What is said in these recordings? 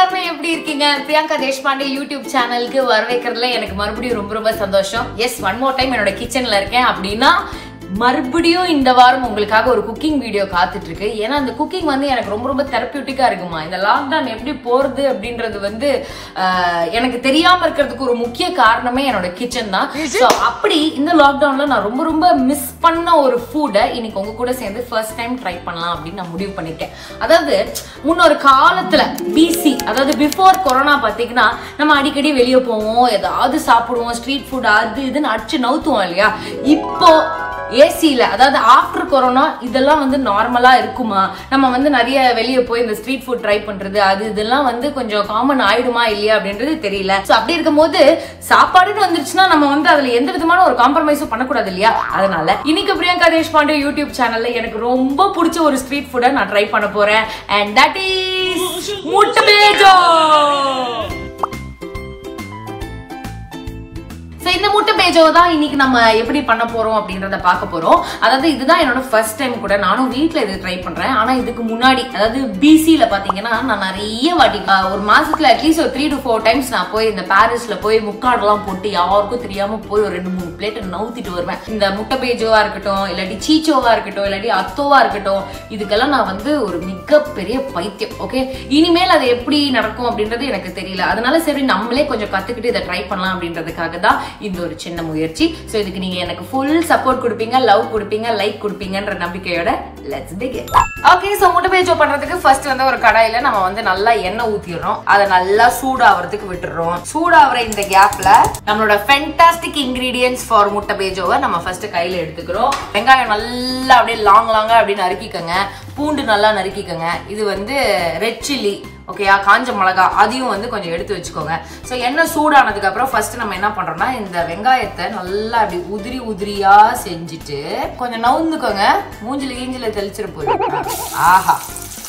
எல்லாருமே எப்படி இருக்கீங்க பிரியங்கா தேஷ்பாண்டே யூடியூப் சேனலுக்கு வரவேற்கிறதுல எனக்கு மறுபடியும் ரொம்ப ரொம்ப சந்தோஷம் எஸ் ஒன் மோர் டைம் என்னோட கிச்சன்ல இருக்கேன் அப்படின்னா மறுபடியும் இந்த வாரம் உங்களுக்காக ஒரு குக்கிங் வீடியோ காத்துட்டு இருக்கு ஏன்னா அந்த குக்கிங் வந்து எனக்கு ரொம்ப ரொம்ப தெரப்பியூட்டிக்கா இருக்குமா இந்த லாக்டவுன் எப்படி போறது அப்படின்றது வந்து ஆஹ், எனக்கு தெரியாம இருக்கிறதுக்கு ஒரு முக்கிய காரணமே என்னோட கிச்சன் தான் ஸோ அப்படி இந்த லாக்டவுன்ல நான் ரொம்ப ரொம்ப மிஸ் பண்ண ஒரு ஃபுட்டை இன்னைக்கு உங்க கூட சேர்ந்து ஃபர்ஸ்ட் டைம் ட்ரை பண்ணலாம் அப்படின்னு நான் முடிவு பண்ணிருக்கேன் அதாவது முன்னொரு காலத்துல பிசி அதாவது பிஃபோர் கொரோனா பாத்தீங்கன்னா நம்ம அடிக்கடி வெளியே போவோம் ஏதாவது சாப்பிடுவோம் ஸ்ட்ரீட் ஃபுட் அது இதுன்னு அடிச்சு நவுத்துவோம் இல்லையா இப்போ ஏசியில் அதாவது ஆஃப்டர் கொரோனா இதெல்லாம் வந்து நார்மலாக இருக்குமா நம்ம வந்து நிறைய வெளியே போய் இந்த ஸ்ட்ரீட் ஃபுட் ட்ரை பண்ணுறது அது இதெல்லாம் வந்து கொஞ்சம் காமன் ஆயிடுமா இல்லையா அப்படின்றது தெரியல ஸோ அப்படி இருக்கும்போது சாப்பாடுன்னு வந்துருச்சுன்னா நம்ம வந்து அதில் எந்த விதமான ஒரு காம்ப்ரமைஸும் பண்ணக்கூடாது இல்லையா அதனால இன்னைக்கு பிரியங்கா தேஷ்பாண்டே யூடியூப் சேனல்ல எனக்கு ரொம்ப பிடிச்ச ஒரு ஸ்ட்ரீட் ஃபுட்டை நான் ட்ரை பண்ண போறேன் அண்ட் தட் இஸ் முட்டை பேஜோ ஸோ இந்த முட்டை பேஜோ தான் இன்னைக்கு நம்ம எப்படி பண்ண போறோம் அப்படின்றத பார்க்க போறோம் அதாவது இதுதான் என்னோட ஃபர்ஸ்ட் டைம் கூட நானும் வீட்ல இது ட்ரை பண்றேன் ஆனா இதுக்கு முன்னாடி அதாவது பிசில பாத்தீங்கன்னா நான் நிறைய வாட்டி ஆஹ், ஒரு மாசத்துல அட்லீஸ்ட் ஒரு த்ரீ டு ஃபோர் டைம்ஸ் நான் போய் இந்த பாரிஸ்ல போய் முக்காடெல்லாம் போட்டு யாருக்கும் தெரியாம போய் ஒரு ரெண்டு மூணு பிளேட் நவுத்திட்டு வருவேன் இந்த முட்டை பேஜோவா இருக்கட்டும் இல்லாட்டி சீச்சோவா இருக்கட்டும் இல்லாட்டி அத்தோவா இருக்கட்டும் இதுக்கெல்லாம் நான் வந்து ஒரு மிகப்பெரிய பைத்தியம் ஓகே இனிமேல் அது எப்படி நடக்கும் அப்படின்றது எனக்கு தெரியல அதனால சரி நம்மளே கொஞ்சம் கத்துக்கிட்டு இதை ட்ரை பண்ணலாம் அப்படின்றதுக்காக தான் இந்த ஒரு சின்ன முயற்சி ஸோ இதுக்கு நீங்க எனக்கு ஃபுல் சப்போர்ட் கொடுப்பீங்க லவ் கொடுப்பீங்க லைக் கொடுப்பீங்கன்ற நம்பிக்கையோட லெட்ஸ் பிகின் ஓகே ஸோ முட்டை பேஜோ பண்றதுக்கு ஃபர்ஸ்ட் வந்து ஒரு கடாயில நம்ம வந்து நல்லா எண்ணெய் ஊத்திடுறோம் அதை நல்லா சூடாகிறதுக்கு விட்டுடுறோம் சூடாகிற இந்த கேப்ல நம்மளோட ஃபென்டாஸ்டிக் இன்கிரீடியன்ஸ் ஃபார் முட்டை பேஜோவை நம்ம ஃபர்ஸ்ட் கையில எடுத்துக்கிறோம் வெங்காயம் நல்லா அப்படியே லாங் லாங்கா அப்படியே நறுக்கிக்கோங்க பூண்டு நல்லா நறுக்கிக்கோங்க இது வந்து ரெட் சில்லி ஓகேயா காஞ்ச மிளகா அதையும் வந்து கொஞ்சம் எடுத்து வச்சுக்கோங்க ஸோ எண்ணெய் சூடானதுக்கு அப்புறம் ஃபர்ஸ்ட் நம்ம என்ன பண்றோம்னா இந்த வெங்காயத்தை நல்லா அப்படி உதிரி உதிரியா செஞ்சுட்டு கொஞ்சம் நவுந்துக்கோங்க மூஞ்சில கீஞ்சில தெளிச்சிட போகுது ஆஹா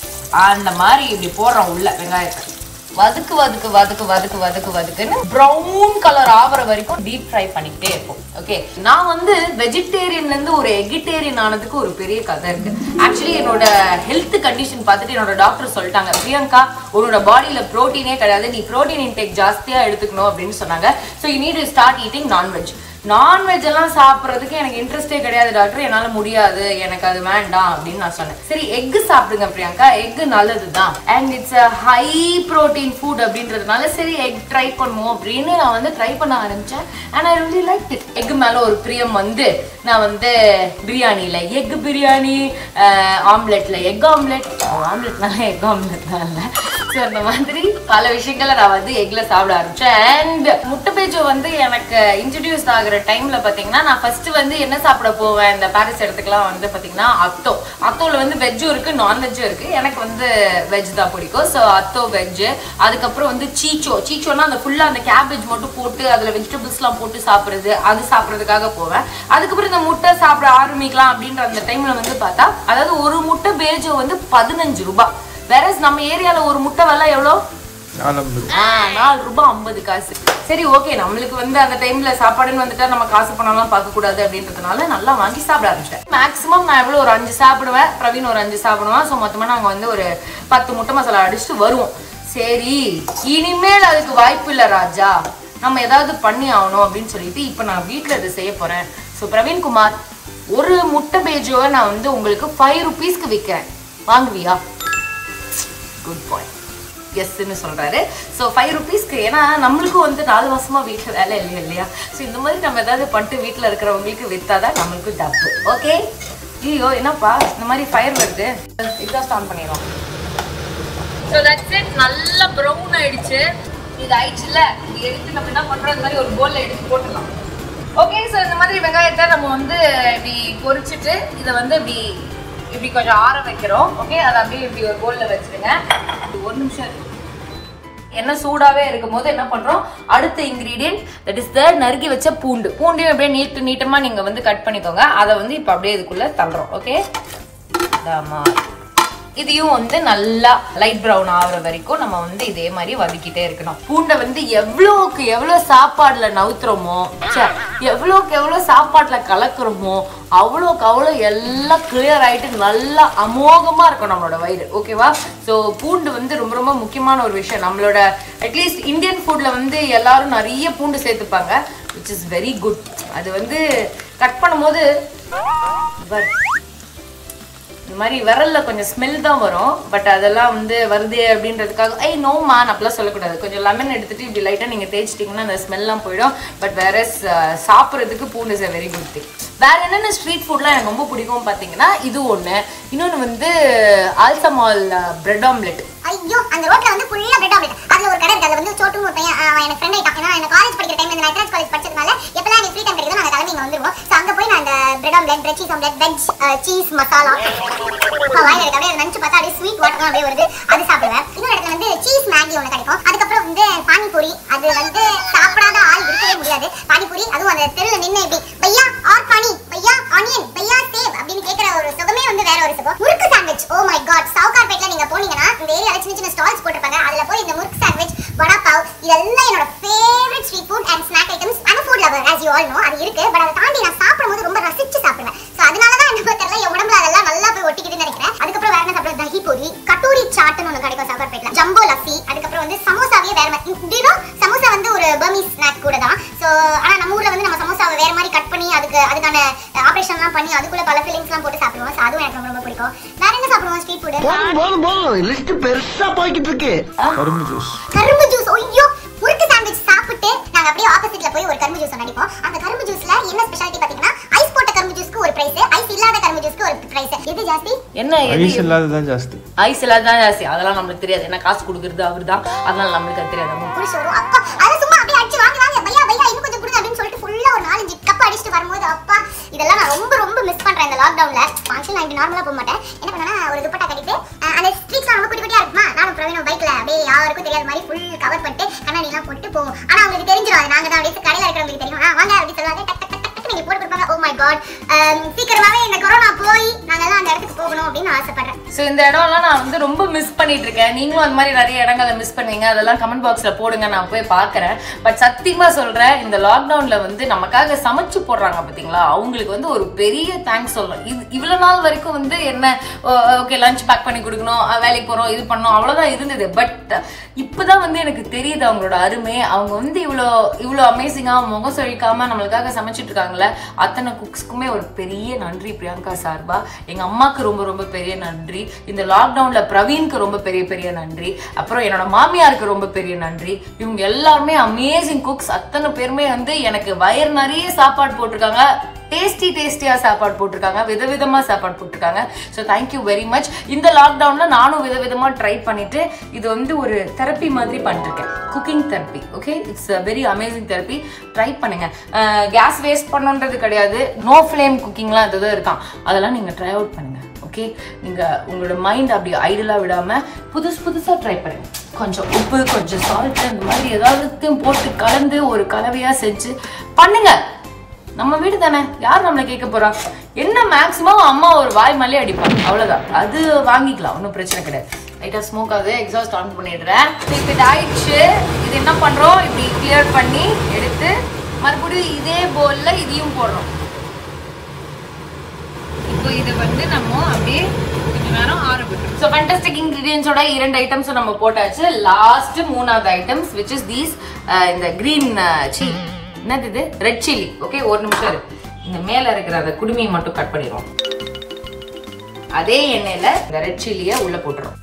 அந்த மாதிரி இப்படி போடுறோம் உள்ள வெங்காயத்தை வதக்கு வதக்கு வதக்கு வதக்கு வதக்கு வதக்குன்னு ப்ரௌன் கலர் ஆகுற வரைக்கும் டீப் ஃப்ரை பண்ணிக்கிட்டே இருப்போம் ஓகே நான் வந்து வெஜிடேரியன்ல இருந்து ஒரு எகிட்டேரியன் ஆனதுக்கு ஒரு பெரிய கதை இருக்கு ஆக்சுவலி என்னோட ஹெல்த் கண்டிஷன் பார்த்துட்டு என்னோட டாக்டர் சொல்லிட்டாங்க பிரியங்கா உன்னோட பாடியில ப்ரோட்டீனே கிடையாது நீ ப்ரோட்டீன் இன்டேக் ஜாஸ்தியா எடுத்துக்கணும் அப்படின்னு சொன்னாங்க so you need start eating non veg non veg எல்லாம் சாப்பிட்றதுக்கு எனக்கு இன்ட்ரெஸ்டே கிடையாது டாக்டர் என்னால முடியாது எனக்கு அது வேண்டாம் அப்படின்னு நான் சொன்னேன் சரி எக் சாப்பிடுங்க பிரியங்கா எக் நல்லது தான் and it's a high protein food அப்படின்றதுனால சரி எக் ட்ரை பண்ணுவோம் அப்படின்னு நான் வந்து ட்ரை பண்ண ஆரம்பிச்சேன் and I really liked it egg மேல ஒரு பிரியம் வந்து நான் வந்து பிரியாணியில எக் பிரியாணி ஆம்லெட்ல எக் ஆம்லெட் ஆம்லெட்னால எக் ஆம்லெட் தான் இல்லை ஸோ அந்த மாதிரி பல விஷயங்களை நான் வந்து எக்ல சாப்பிட ஆரம்பிச்சேன் அண்ட் முட்டை பேஜோ வந்து எனக்கு இன்ட்ரடியூஸ் ஆகுற டைம்ல பாத்தீங்கன்னா நான் ஃபர்ஸ்ட் வந்து என்ன சாப்பிட போவேன் இந்த பாரிஸ் இடத்துக்குலாம் வந்து பாத்தீங்கன்னா அத்தோ அத்தோல வந்து வெஜ்ஜும் இருக்கு நான்வெஜ்ஜும் இருக்கு எனக்கு வந்து வெஜ் தான் பிடிக்கும் ஸோ அத்தோ வெஜ் அதுக்கப்புறம் வந்து சீச்சோ சீச்சோனா அந்த ஃபுல்லா அந்த கேபேஜ் மட்டும் போட்டு அதுல வெஜிடபிள்ஸ்லாம் போட்டு சாப்பிடுறது அது சாப்பிட்றதுக்காக போவேன் அதுக்கப்புறம் இந்த முட்டை சாப்பிட ஆரம்பிக்கலாம் அப்படின்ற அந்த டைம்ல வந்து பார்த்தா அதாவது ஒரு முட்டை பேஜோ வந்து பதினஞ்சு ரூபாய் வேற நம்ம ஏரியால ஒரு முட்டை விலை எவ்வளோ நாலம்பது ஆ, நாலு ரூபாய் ஐம்பது காசு சரி ஓகே நம்மளுக்கு வந்து அந்த டைம்ல சாப்பாடுன்னு வந்துட்டா நம்ம காசு பணம்லாம் பார்க்க கூடாது அப்படின்றதுனால நல்லா வாங்கி சாப்பிட ஆரம்பிச்சிட்டேன் மேக்ஸிமம் நான் எவ்வளவு ஒரு அஞ்சு சாப்பிடுவேன் பிரவீன் ஒரு அஞ்சு சாப்பிடுவான் ஸோ மொத்தமா நாங்க வந்து ஒரு பத்து முட்டை மசாலா அடிச்சுட்டு வருவோம் சரி இனிமேல் அதுக்கு வாய்ப்பு இல்லை ராஜா நம்ம ஏதாவது பண்ணி ஆகணும் அப்படின்னு சொல்லிட்டு இப்போ நான் வீட்டில் இதை செய்ய போறேன் ஸோ பிரவீன் குமார் ஒரு முட்டை பேஜோவை நான் வந்து உங்களுக்கு ஃபைவ் ருபீஸ்க்கு விற்கிறேன் வாங்குவியா குட் பாய் எஸ்ன்னு சொல்றாரு ஸோ ஃபைவ் ருபீஸ்க்கு ஏன்னா நம்மளுக்கும் வந்து நாலு மாசமா வீட்டில் வேலை இல்லையா இல்லையா ஸோ இந்த மாதிரி நம்ம ஏதாவது பண்ணிட்டு வீட்டில் இருக்கிறவங்களுக்கு வித்தாதான் நம்மளுக்கு டப்பு ஓகே ஐயோ என்னப்பா இந்த மாதிரி ஃபயர் வருது எக்ஸாஸ்ட் ஆன் பண்ணிடுறோம் ஸோ தட்ஸ் இட் நல்லா ப்ரௌன் ஆயிடுச்சு இது ஆயிடுச்சுல இது எடுத்து நம்ம என்ன பண்றோம் இந்த மாதிரி ஒரு போல்ல எடுத்து போட்டுடலாம் ஓகே ஸோ இந்த மாதிரி வெங்காயத்தை நம்ம வந்து இப்படி பொரிச்சிட்டு இதை வந்து இப்படி இப்படி கொஞ்சம் ஆற வைக்கிறோம் ஓகே அதை அப்படியே இப்படி ஒரு போல்ல வச்சிருங்க இது ஒரு நிமிஷம் இருக்கு. எண்ணெய் சூடாவே இருக்கும் போது என்ன பண்றோம் அடுத்த இன்கிரீடியன்ட் தட் இஸ் த நறுக்கி வச்ச பூண்டு பூண்டையும் அப்படியே நீட்டு நீட்டமா நீங்க வந்து கட் பண்ணிக்கோங்க அதை வந்து இப்போ அப்படியே இதுக்குள்ள தள்ளுறோம் ஓகே ஆமா இதையும் வந்து நல்லா லைட் ப்ரௌன் ஆகுற வரைக்கும் நம்ம வந்து இதே மாதிரி வதக்கிட்டே இருக்கணும் பூண்டை வந்து எவ்வளோக்கு எவ்வளோ சாப்பாடுல நவுத்துறோமோ ச்சே, எவ்வளோக்கு எவ்வளோ சாப்பாட்டுல கலக்குறோமோ அவ்வளோக்கு அவ்வளோ எல்லாம் கிளியர் ஆயிட்டு நல்லா அமோகமா இருக்கும் நம்மளோட வயிறு ஓகேவா ஸோ பூண்டு வந்து ரொம்ப ரொம்ப முக்கியமான ஒரு விஷயம் நம்மளோட அட்லீஸ்ட் இந்தியன் ஃபுட்ல வந்து எல்லாரும் நிறைய பூண்டு சேர்த்துப்பாங்க விச் இஸ் வெரி குட் அது வந்து கட் பண்ணும்போது but இந்த மாதிரி விரல்ல கொஞ்சம் ஸ்மெல் தான் வரும் பட் அதெல்லாம் வந்து வருது அப்படின்றதுக்காக ஐ நோமா அப்படிலாம் சொல்லக்கூடாது கொஞ்சம் லெமன் எடுத்துட்டு இப்படி லைட்டாக நீங்கள் தேய்ச்சிட்டிங்கன்னா அந்த ஸ்மெல்லாம் போயிடும் பட் வேற சாப்பிட்றதுக்கு பூண்டு is a very good thing வேற என்னென்ன ஸ்ட்ரீட் ஃபுட்லாம் எனக்கு ரொம்ப பிடிக்கும் பார்த்தீங்கன்னா இது ஒன்று இன்னொன்று வந்து ஆல்சமால் பிரெட் ஆம்லெட் ஐயோ அந்த ரோட்ல வந்து ஃபுல்லா பிரெட் ஆம்லெட் அதுல ஒரு கடை இருக்கு அதுல வந்து சோட்டுன்னு ஒரு பையன் அவன் எனக்கு ஃப்ரெண்ட் ஆயிட்டான் ஏன்னா எனக்கு காலேஜ் படிக்கிற டைம் இந்த மெட்ராஸ் காலேஜ் படிச்சதுனால எப்பலாம் எனக்கு ஃப்ரீ டைம் கிடைக்குதோ நாங்க கிளம்பி இங்க வந்துருவோம் சோ அங்க போய் நான் இந்த bread omelette bread cheese omelette veg cheese masala வாயில இருக்கு அப்படியே நினைச்சு பார்த்தா அப்படியே ஸ்வீட் வாட்டர் அப்படியே வருது அது சாப்பிடுவேன் இன்னொரு இடத்துல வந்து சீஸ் மேகி ஒன்று கிடைக்கும் அதுக்கப்புறம் வந்து பானிபூரி அது வந்து சாப்பிடாத ஆள் இருக்கவே முடியாது பானிபூரி அதுவும் அந்த தெருவில் நின்று இப்படி பையா ஆர் பானி பையா ஆனியன் பையா சேவ் அப்படின்னு கேட்கிற ஒரு சுகமே வந்து வேற ஒரு சுகம் முறுக்கு சாண்ட்விச் ஓ மை காட் சவுகார்பேட்ல நீங்க போனீங்கன்னா இந்த ஏரியால சின்ன சின்ன ஸ்டால்ஸ் போட்டிருப்பாங்க அதுல போய் இந்த முறுக்கு சாண்ட்விச் வடா பாவ் இதெல்லாம் என்னோட favourite street food and snack items and food lover as you all know அது இருக்கு பட் அதை தாண்டி நான் சாப்பிடும்போது ரொம்ப ரசிச்சு சாப்பிடுவேன் சோ அதனால தான் என்ன தெரியல என் உடம்புல அதெல்லாம் நல்லா போய் ஒட்டிக்கிட்டுன்னு நினைக்கிறேன் அதுக்கப்புறம் வேற என்ன சாப்பிடுறது தஹி பூரி கட்டூரி சாட்னு ஒன்று கிடைக்கும் சவுகார்பேட்ல ஜம்போ லஸ்ஸி அதுக்கப்புறம் வந்து சமோசாவே வேற மாதிரி டினோ சமோசா வந்து ஒரு பர்மீஸ் ஸ்நாக் கூட தான் ஸோ ஆனா நம்ம ஊர்ல வந்து நம்ம சமோசாவை வேற மாதிரி கட் பண்ணி அதுக்கு அதுக்கான ஆபரேஷன்லாம் பண்ணி அதுக்குள்ள பல ஃபில்லிங்ஸ்லாம் போட்டு சாப்பிடுவோம் ஸோ அதுவும் எனக்கு ரொம்ப ரொம்ப பிடிக்கும் வேற என்ன சாப்பிடுவோம் ஸ்ட்ரீட் ஃபுட் போதும் போதும் போதும் லிஸ்ட் பெருசா போய்கிட்டு இருக்கு கரும்பு ஜூஸ் கரும்பு ஜூஸ் ஐயோ முறுக்கு சாண்ட்விச் சாப்பிட்டு நாங்க அப்படியே ஆப்போசிட்ல போய் ஒரு கரும்பு ஜூஸ் நடிப்போம் அந்த கரும்பு ஜூஸ்ல என்ன ஸ்பெஷாலிட்டி பாத்தீங்கன்னா ஐஸ் போட்ட கரும்பு ஜூஸ்க்கு ஒரு பிரைஸ் ஐஸ் இல்லாத கரும்பு ஜூஸ்க்கு ஒரு பிரைஸ் எது ஜாஸ்தி என்ன எது ஐஸ் இல்லாததான் ஜாஸ்தி ஐஸ் இல்லாதான் ஜாஸ்தி அதெல்லாம் நம்மளுக்கு தெரியாது என்ன காசு கொடுக்குறது அவர் தான் அதனால நம்மளுக்கு அது தெரியாது புடிச்சு வரும் அப்பா அத சும்மா அப்படியே அடிச்சு வாங்க வாங்க பையா பையா இன்னும் கொஞ்சம் கொடுங்க அப்படின்னு சொல்லிட்டு ஃபுல்லா ஒரு நாலஞ்சு கப் அடிச்சுட்டு வரும்போது அப்பா இதெல்லாம் நான் ரொம்ப ரொம்ப மிஸ் பண்றேன் இந்த லாக்டவுன்ல ஃபங்க்ஷன் நான் இப்படி நார்மலா போக மாட்டேன் என்ன பண்ணேன்னா ஒரு துப்பட்டா கட்டிட்டு அஹ், அந்த ஸ்ட்ரீட்ஸ்லாம் ரொம்ப குட்டி குட்டியா இருக்குமா நானும் பிரவீனும் பைக்ல அப்படியே யாருக்கும் தெரியாத மாதிரி ஃபுல் கவர் பண்ணிட்டு கண்ணாடி எல்லாம் போட்டு போவோம் ஆனா அவங்களுக்கு தெரிஞ்சிடும் அது நாங்க தான் அப்படியே கடையில இருக்கிறவங்களுக்கு தெரியும் ஆ, வாங்க அப்படி சொல்லுவாங்க டக் டக் டக் டக் நீங்க போட்டு கொடுப்பாங்க ஓ மை காட் சீக்கிரமாவே இந்த கொரோனா போய் நாங்க எல்லாம் அந்த இடத்துக்கு போகணும் அப்படின்னு ஆசைப்படுறேன் ஸோ இந்த இடம்லாம் நான் வந்து ரொம்ப மிஸ் பண்ணிட்டு இருக்கேன் நீங்களும் அந்த மாதிரி நிறைய இடங்களை மிஸ் பண்ணுவீங்க அதெல்லாம் கமெண்ட் பாக்ஸ்ல போடுங்க நான் போய் பார்க்கறேன் பட் சத்தியமா சொல்றேன் இந்த லாக்டவுன்ல வந்து நமக்காக சமைச்சு போடுறாங்க பாத்தீங்களா அவங்களுக்கு வந்து ஒரு பெரிய தேங்க்ஸ் சொல்லணும் இது இவ்வளவு நாள் வரைக்கும் வந்து என்ன ஓகே லஞ்ச் பேக் பண்ணி கொடுக்கணும் அஹ் வேலைக்கு போறோம் இது பண்ணோம் அவ்வளவுதான் இருந்தது பட் இப்பதான் வந்து எனக்கு தெரியுது அவங்களோட அருமை அவங்க வந்து இவ்வளோ இவ்வளோ அமேசிங்கா முகம் சொழிக்காம நம்மளுக்காக சமைச்சிட்டு இருக்காங்கல்ல அத்தனை குக்ஸ்க்குமே ஒரு பெரிய நன்றி பிரியங்கா சார்பா எங்க அம்மாக்கு ரொம்ப ரொம்ப பெரிய நன்றி இந்த லாக்டவுன்ல பிரவீனுக்கு ரொம்ப பெரிய பெரிய நன்றி அப்புறம் என்னோட மாமியாருக்கு ரொம்ப பெரிய நன்றி இவங்க எல்லாருமே அமேசிங் குக்ஸ் அத்தனை பேருமே வந்து எனக்கு வயிறு நிறைய சாப்பாடு போட்டிருக்காங்க டேஸ்டி டேஸ்டியா சாப்பாடு போட்டிருக்காங்க விதவிதமா சாப்பாடு போட்டிருக்காங்க ஸோ தேங்க்யூ வெரி மச் இந்த லாக்டவுன்ல நானும் விதவிதமா ட்ரை பண்ணிட்டு இது வந்து ஒரு தெரப்பி மாதிரி பண்ணிருக்கேன் cooking therapy okay it's very amazing therapy try பண்ணுங்க கேஸ் வேஸ்ட் பண்ணுன்றது கிடையாது நோ ஃப்ளேம் குக்கிங்லாம் எதாவது இருக்கான் அதெல்லாம் நீங்க ட்ரை அவுட் பண்ணுங்க ஓகே நீங்க உங்களோட மைண்ட் அப்படி ஐடலா விடாம புதுசு புதுசா ட்ரை பண்ணுங்க கொஞ்சம் உப்பு கொஞ்சம் சால்ட் அந்த மாதிரி ஏதாவது போட்டு கலந்து ஒரு கலவையா செஞ்சு பண்ணுங்க நம்ம வீடு தானே யார் நம்மளை கேட்க போறா என்ன மேக்ஸிமம் அம்மா ஒரு வாய் மல்லே அடிப்பாங்க அவ்வளவுதான் அது வாங்கிக்கலாம் ஒன்றும் பிரச்சனை கிடையாது லைட்டாக ஸ்மோக் ஆகுது எக்ஸாஸ்ட் ஆன் பண்ணிடுறேன் இப்போ இது ஆயிடுச்சு இது என்ன பண்றோம் இப்படி கிளியர் பண்ணி எடுத்து மறுபடியும் இதே போல்ல இதையும் போடுறோம் இப்போ இதை வந்து நம்ம அப்படியே கொஞ்ச நேரம் ஆற விட்டுரும் ஸோ ஃபண்டாஸ்டிக் இன்கிரீடியன்ஸோட இரண்டு ஐட்டம்ஸும் நம்ம போட்டாச்சு லாஸ்ட் மூணாவது ஐட்டம்ஸ் விச் இஸ் தீஸ் இந்த கிரீன் சி என்னது இது ரெட் சில்லி ஓகே ஒரு நிமிஷம் இரு இந்த மேல இருக்கிற அந்த குடுமியை மட்டும் கட் பண்ணிடுவோம் அதே எண்ணெயில இந்த ரெட் சில்லியை உள்ள போட்டுரும்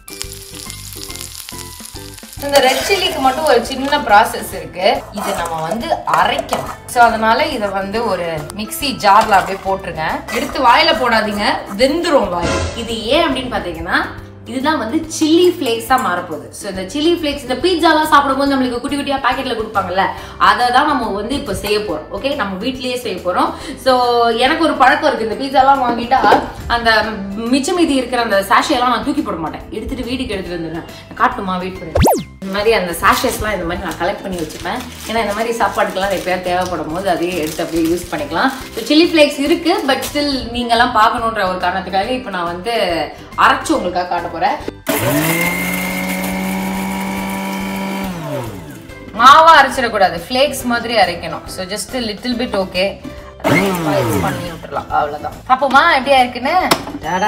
இந்த ரெட் சில்லிக்கு மட்டும் ஒரு சின்ன ப்ராசஸ் இருக்கு இது நம்ம வந்து அரைக்கணும் ஸோ அதனால இதை வந்து ஒரு மிக்ஸி ஜார்ல அப்படியே போட்டுருங்க எடுத்து வாயில போடாதீங்க வெந்துரும் வாய் இது ஏன் அப்படின்னு பாத்தீங்கன்னா இதுதான் வந்து சில்லி ஃபிளேக்ஸா மாறப்போகுது ஸோ இந்த சில்லி ஃபிளேக்ஸ் இந்த பீட்சாலாம் சாப்பிடும்போது நம்மளுக்கு குட்டி குட்டியா பாக்கெட்ல கொடுப்பாங்கல்ல அதை தான் நம்ம வந்து இப்போ செய்ய போறோம் ஓகே நம்ம வீட்லயே செய்ய போறோம் ஸோ எனக்கு ஒரு பழக்கம் இருக்கு இந்த பீட்சாலாம் வாங்கிட்டா அந்த மிச்சம் மீதி இருக்கிற அந்த சாஷையெல்லாம் நான் தூக்கி போட மாட்டேன் எடுத்துட்டு வீட்டுக்கு எடுத்துட்டு வந்துடுறேன் காட்டுமா வெயிட் பண்ணி இந்த மாதிரி அந்த சாஷஸ்லாம் இந்த மாதிரி நான் கலெக்ட் பண்ணி வச்சுப்பேன் ஏன்னா இந்த மாதிரி சாப்பாட்டுக்கெல்லாம் எப்பயாவது தேவைப்படும் போது அதையே எடுத்து அப்படியே யூஸ் பண்ணிக்கலாம் ஸோ சில்லி ஃப்ளேக்ஸ் இருக்கு பட் ஸ்டில் நீங்கெல்லாம் பார்க்கணுன்ற ஒரு காரணத்துக்காக இப்போ நான் வந்து அரைச்சு உங்களுக்காக காட்ட போறேன் மாவா அரைச்சிடக்கூடாது ஃப்ளேக்ஸ் மாதிரி அரைக்கணும் so just little bit okay பண்ணி விட்டுறலாம் அவ்வளோதான் பாப்போமா எப்படியா இருக்குன்னு டாடா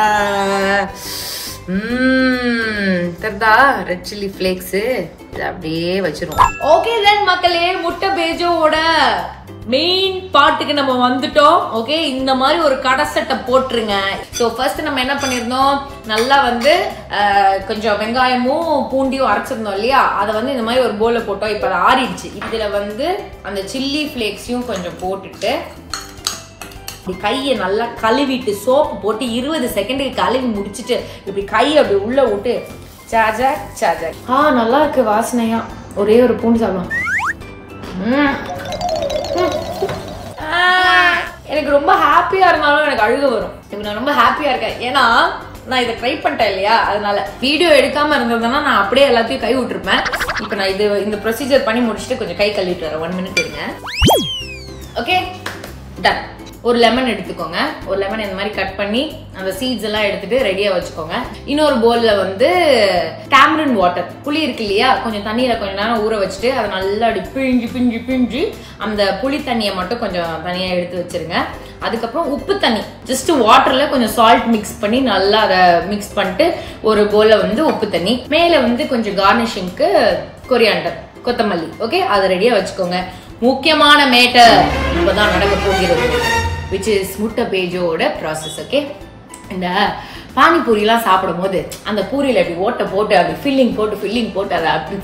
ம்ம். தெரிதா ரெட் சில்லி ஃப்ளேக்ஸ் இதை அப்படியே வச்சிருவோம் ஓகே தென் மக்களே முட்டை பேஜோவோட மெயின் பாட்டுக்கு நம்ம வந்துட்டோம் ஓகே இந்த மாதிரி ஒரு கடை செட்டை போட்டுருங்க ஸோ ஃபர்ஸ்ட் நம்ம என்ன பண்ணியிருந்தோம் நல்லா வந்து அஹ், கொஞ்சம் வெங்காயமும் பூண்டியும் அரைச்சிருந்தோம் இல்லையா அதை வந்து இந்த மாதிரி ஒரு போல போட்டோம் இப்போ அது ஆறிடுச்சு இதில் வந்து அந்த சில்லி ஃப்ளேக்ஸையும் கொஞ்சம் போட்டுட்டு இப்படி கையை நல்லா கழுவிட்டு சோப்பு போட்டு இருபது செகண்டுக்கு கழுவி முடிச்சிட்டு இப்படி கையை அப்படி உள்ள விட்டு சாஜா சாஜா ஆ நல்லா இருக்கு வாசனையா ஒரே ஒரு பூண்டு சாப்பிடலாம் ம். ம். ஆ, எனக்கு ரொம்ப ஹாப்பியா இருந்தாலும் எனக்கு அழுக வரும் இப்போ நான் ரொம்ப ஹாப்பியா இருக்கேன் ஏன்னா நான் இதை ட்ரை பண்ணிட்டேன் இல்லையா அதனால வீடியோ எடுக்காம இருந்ததுன்னா நான் அப்படியே எல்லாத்தையும் கை விட்டுருப்பேன் இப்போ நான் இது இந்த ப்ரொசீஜர் பண்ணி முடிச்சுட்டு கொஞ்சம் கை கழுவிட்டு வரேன் ஒன் மினிட் இருங்க ஓகே டன் ஒரு லெமன் எடுத்துக்கோங்க ஒரு லெமன் இந்த மாதிரி கட் பண்ணி அந்த சீட்ஸ் எல்லாம் எடுத்துட்டு ரெடியா வச்சுக்கோங்க இன்னொரு போல்ல வந்து டேமரன் வாட்டர் புளி இருக்கு இல்லையா கொஞ்சம் தண்ணியில கொஞ்ச நேரம் ஊற வச்சுட்டு அதை நல்லா அப்படி பிழிஞ்சு பிழிஞ்சு பிழிஞ்சு அந்த புளி தண்ணியை மட்டும் கொஞ்சம் தனியா எடுத்து வச்சிருங்க அதுக்கப்புறம் உப்பு தண்ணி ஜஸ்ட் வாட்டர்ல கொஞ்சம் சால்ட் மிக்ஸ் பண்ணி நல்லா அதை மிக்ஸ் பண்ணிட்டு ஒரு போல்ல வந்து உப்பு தண்ணி மேல வந்து கொஞ்சம் கார்னிஷிங்க்கு கொரியாண்டர் கொத்தமல்லி ஓகே அதை ரெடியா வச்சுக்கோங்க முக்கியமான மேட்டர் இப்பதான் நடக்க போகிறது விச் இஸ் முட்டை பேஜோட ப்ராசஸ் ஓகே இந்த பானிபூரிலாம் சாப்பிடும் போது அந்த பூரியில அப்படி ஓட்டை போட்டு அப்படி ஃபில்லிங் போட்டு ஃபில்லிங் போட்டு அதை அப்படி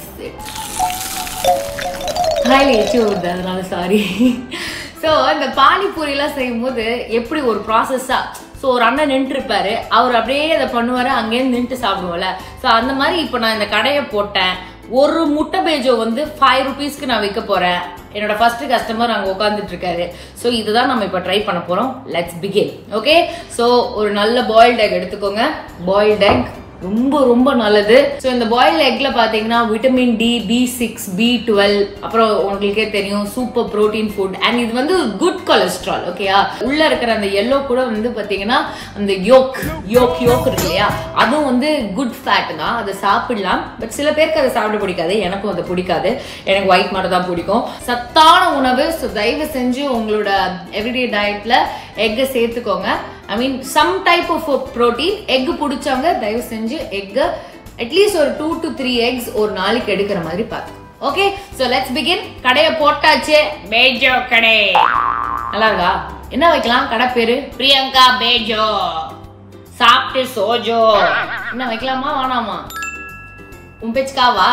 காயில் எச்சி வருது அதனால சாரி ஸோ இந்த பானிபூரிலாம் செய்யும்போது எப்படி ஒரு ப்ராசஸ்ஸாக ஸோ ஒரு அண்ணன் நின்றுருப்பாரு அவர் அப்படியே அதை பண்ணுவார் அங்கேருந்து நின்றுட்டு சாப்பிடுவோம்ல ஸோ அந்த மாதிரி இப்போ நான் இந்த கடையை போட்டேன் ஒரு முட்டை பேஜோ வந்து ஃபைவ் ருபீஸ்க்கு நான் விற்க போகிறேன் என்னோட ஃபர்ஸ்ட் கஸ்டமர் அங்கே உட்காந்துட்டு இருக்காரு ஸோ இதுதான் நம்ம இப்போ ட்ரை பண்ண போகிறோம் லெட்ஸ் பிகின் ஓகே ஸோ ஒரு நல்ல பாயில்ட் எக் எடுத்துக்கோங்க பாயில்ட் எக் ரொம்ப ரொம்ப நல்லது ஸோ இந்த பாயில் எக்ல பார்த்தீங்கன்னா vitamin D B six B twelve அப்புறம் உங்களுக்கே தெரியும் சூப்பர் ப்ரோட்டீன் ஃபுட் அண்ட் இது வந்து குட் கொலஸ்ட்ரால் ஓகேயா உள்ள இருக்கிற அந்த எல்லோ கூட வந்து பார்த்தீங்கன்னா அந்த யோக் யோக் யோக் இருக்கு இல்லையா அதுவும் வந்து குட் ஃபேட் தான் அதை சாப்பிடலாம் பட் சில பேருக்கு அதை சாப்பிட பிடிக்காது எனக்கும் அது பிடிக்காது எனக்கு ஒயிட் மட்டும் தான் பிடிக்கும் சத்தான உணவு ஸோ தயவு செஞ்சு உங்களோட எவ்ரிடே டயட்ல எக்கை சேர்த்துக்கோங்க I mean some type of protein egg பிடிச்சவங்க தயவு செஞ்சு எக்கை அட்லீஸ்ட் ஒரு டூ டு த்ரீ எக்ஸ் ஒரு நாளைக்கு எடுக்கிற மாதிரி பார்த்து ஓகே ஸோ லெட்ஸ் பிகின் கடையை போட்டாச்சு பேஜோ கடை நல்லா இருக்கா என்ன வைக்கலாம் கடை பேரு பிரியங்கா பேஜோ சாப்பிட்டு சோஜோ என்ன வைக்கலாமா வேணாமா உன் பேச்சுக்காவா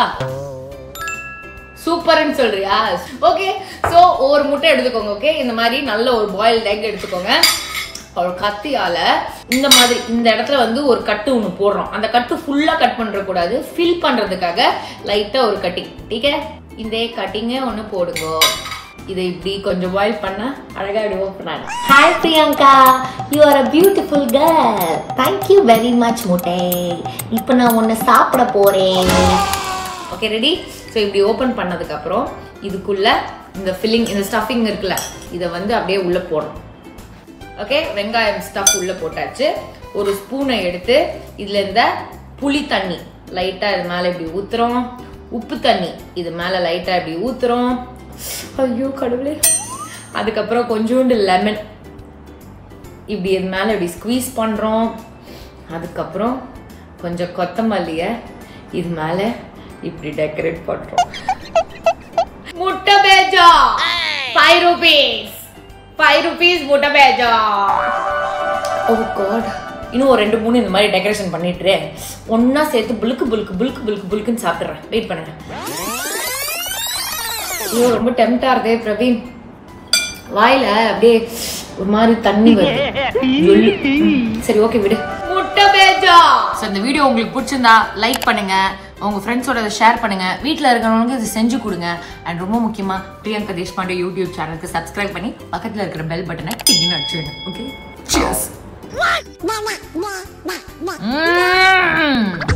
சூப்பர்னு சொல்றியா ஓகே ஸோ ஒரு முட்டை எடுத்துக்கோங்க ஓகே இந்த மாதிரி நல்ல ஒரு பாயில்ட் எக் எடுத்துக்கோங்க ஒரு கத்தியால இந்த மாதிரி இந்த இடத்துல வந்து ஒரு கட்டு ஒன்று போடுறோம் அந்த கட்டு ஃபுல்லா கட் பண்ற கூடாது ஃபில் பண்றதுக்காக லைட்டா ஒரு கட்டிங் டீக்கே இந்த கட்டிங்கே ஒன்று போடுங்க இதை இப்படி கொஞ்சம் பாயில் பண்ண அழகா இப்படி ஓப்பன் ஆகும் hi Priyanka you are a beautiful girl thank you very much முட்டை இப்போ நான் உன்னை சாப்பிட போறேன் ஓகே ரெடி ஸோ இப்படி ஓப்பன் பண்ணதுக்கப்புறம் இதுக்குள்ள இந்த ஃபில்லிங் இந்த ஸ்டஃபிங் இருக்குல்ல இதை வந்து அப்படியே உள்ள போடணும் ஓகே வெங்காயம் ஸ்டஃப் உள்ள போட்டாச்சு ஒரு ஸ்பூனை எடுத்து இதுல இந்த புளி தண்ணி லைட்டா இது மேல இப்படி ஊத்துறோம் உப்பு தண்ணி இது மேல லைட்டா இப்படி ஊத்துறோம் ஐயோ கடவுளே அதுக்கப்புறம் கொஞ்சோண்டு லெமன் இப்படி இது மேல இப்படி ஸ்குவீஸ் பண்றோம் அதுக்கப்புறம் கொஞ்சம் கொத்தமல்லிய இது மேல இப்படி டெக்கரேட் பண்றோம் முட்டை பேஜா ஃபைவ் ருபீஸ் ஃபைவ் ருபீஸ் முட்டை பேஜா ஓ காட் இன்னும் ஒரு ரெண்டு மூணு இந்த மாதிரி டெக்கரேஷன் பண்ணிட்டு ஒண்ணா சேர்த்து புளுக்கு புளுக்கு புளுக்கு புளுக்கு புளுக்குன்னு சாப்பிட்றேன் வெயிட் பண்ணுங்க ஐயோ ரொம்ப டெம்டா இருந்தே பிரவீன் வாயில அப்படியே ஒரு மாதிரி தண்ணி வருது எள்ளு. ம், சரி ஓகே விடு முட்டை பேஜா ஸோ இந்த வீடியோ உங்களுக்கு பிடிச்சிருந்தா லைக் பண்ணுங்க உங்க ஃப்ரெண்ட்ஸோட இதை ஷேர் பண்ணுங்க வீட்டில் இருக்கிறவங்களுக்கு இது செஞ்சு கொடுங்க அண்ட் ரொம்ப முக்கியமா பிரியங்கா தேஷ்பாண்டே யூடியூப் சேனலுக்கு சப்ஸ்கிரைப் பண்ணி பக்கத்தில் இருக்கிற பெல் பட்டனை டின்னு அடிச்சுடுங்க ஓகே சியர்ஸ்